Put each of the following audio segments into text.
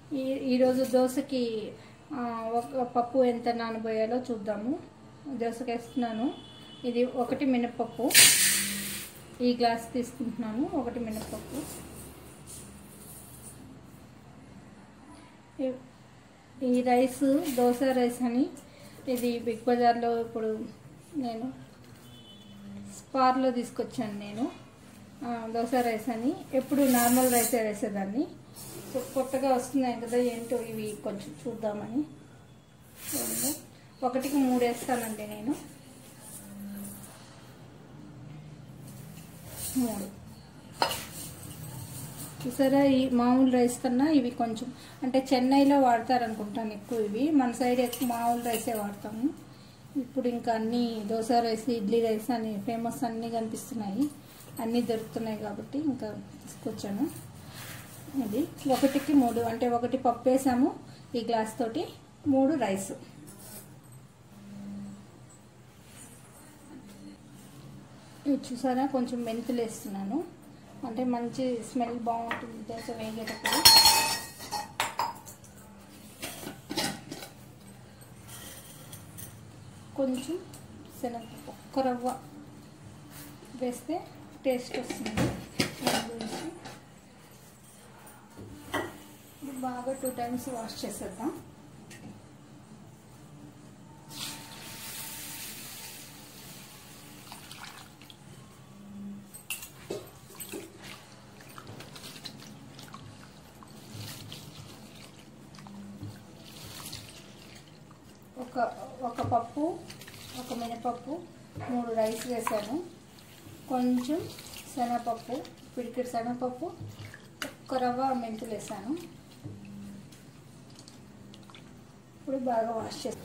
ఈ ఈరోజు దోశకి ఆ, ఒక పప్పు ఎంత నానబోయాలో చూద్దాము దోశకి వేస్తున్నాను ఇది ఒకటి మినపప్పు ఈ గ్లాస్ తీసుకుంటున్నాను ఒకటి మినపప్పు ఈ- ఈ రైస్ దోశ రైస్ అని ఇది బిగ్ బజార్లో ఇప్పుడు నేను స్పార్లో తీసుకొచ్చాను నేను ఆ, దోశ రైస్ అని ఎప్పుడు నార్మల్ రైసే వేసేదాన్ని సో కొత్తగా వస్తున్నాయి కదా ఏంటో ఇవి కొంచెం చూద్దామని చూడండి ఒకటికి మూడు వేస్తానండి నేను మూడు చూసారా ఈ మామూలు రైస్ కన్నా ఇవి కొంచెం అంటే చెన్నైలో వాడతారనుకుంటాను ఎక్కువ ఇవి మన సైడ్ ఎక్కువ మామూలు రైసే వాడతాము ఇప్పుడు ఇంకా అన్ని దోశ రైస్ ఇడ్లీ రైస్ అని ఫేమస్ అన్నీ కనిపిస్తున్నాయి అన్నీ దొరుకుతున్నాయి కాబట్టి ఇంకా తీసుకొచ్చాను ఇది ఒకటికి మూడు అంటే ఒకటి పప్పు వేసాము ఈ గ్లాస్ తోటి మూడు రైస్ ఇది చూసారా కొంచెం మెంతులు వేస్తున్నాను అంటే మంచి స్మెల్ బాగుంటుంది దోశ వేగేటప్పుడు కొంచెం శనగపప్పు ఒక్క రవ్వ వేస్తే టేస్ట్ వస్తుంది దాని గురించి ఇది బాగా టూ టైమ్స్ వాష్ చేసేద్దాం ఒక ఒక పప్పు ఒక మినపప్పు మూడు రైస్ వేసాను కొంచెం శనగపప్పు పిడికెడు శనగపప్పు ఒక్క రవ్వ మెంతులు వేసాను ఇప్పుడు బాగా వాష్ చేస్తాను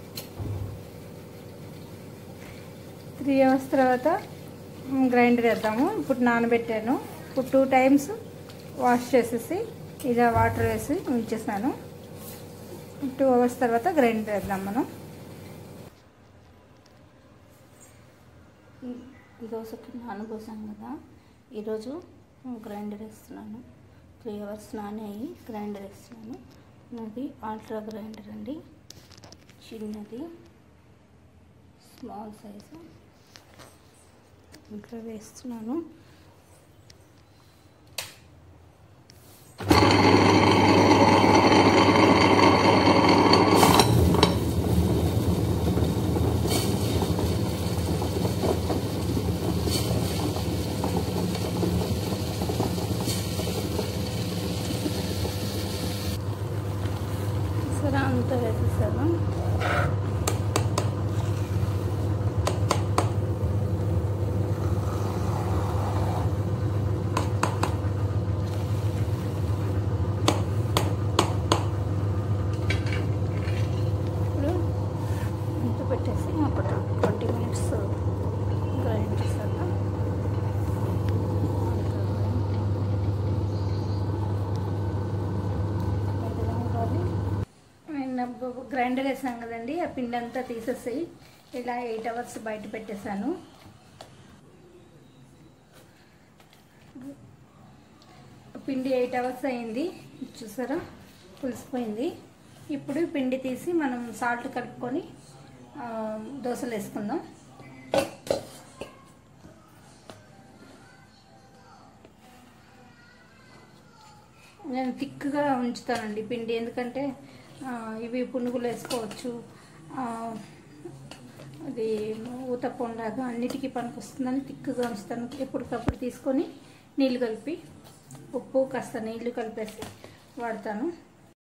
త్రీ అవర్స్ తర్వాత గ్రైండర్ వేద్దాము ఇప్పుడు నానబెట్టాను ఇప్పుడు టూ టైమ్స్ వాష్ చేసేసి ఇలా వాటర్ వేసి ఉంచేసాను టూ అవర్స్ తర్వాత గ్రైండర్ వేద్దాం మనం దోశకి నానబోసాం కదా ఈరోజు గ్రైండర్ వేస్తున్నాను త్రీ అవర్స్ నానేయి గ్రైండర్ వేస్తున్నాను అది ఆల్ట్రా గ్రైండర్ అండి చిన్నది స్మాల్ సైజు ఇంట్లో వేస్తున్నాను సరే అంతా వేసేసాను ఇప్పుడు ఇంత పెట్టేసి ఒక ట్వంటీ మినిట్స్ గ్రైండ్ చేశాక గ్రైండర్ వేసాం కదండి ఆ పిండి అంతా తీసేసి ఇలా ఎయిట్ అవర్స్ బయట పెట్టేశాను పిండి ఎయిట్ అవర్స్ అయింది చూసారా పులిసిపోయింది ఇప్పుడు ఈ పిండి తీసి మనం సాల్ట్ కలుపుకొని ఆ, దోశలు వేసుకుందాం నేను థిక్గా ఉంచుతానండి పిండి ఎందుకంటే ఆ, ఇవి పునుగులు వేసుకోవచ్చు ఆ, అది ఊతప్పంలాగా అన్నిటికీ పనికి వస్తుందని థిక్గా ఉంచుతాను ఎప్పటికప్పుడు తీసుకొని నీళ్ళు కలిపి ఉప్పు కాస్త నీళ్లు కలిపేసి వాడతాను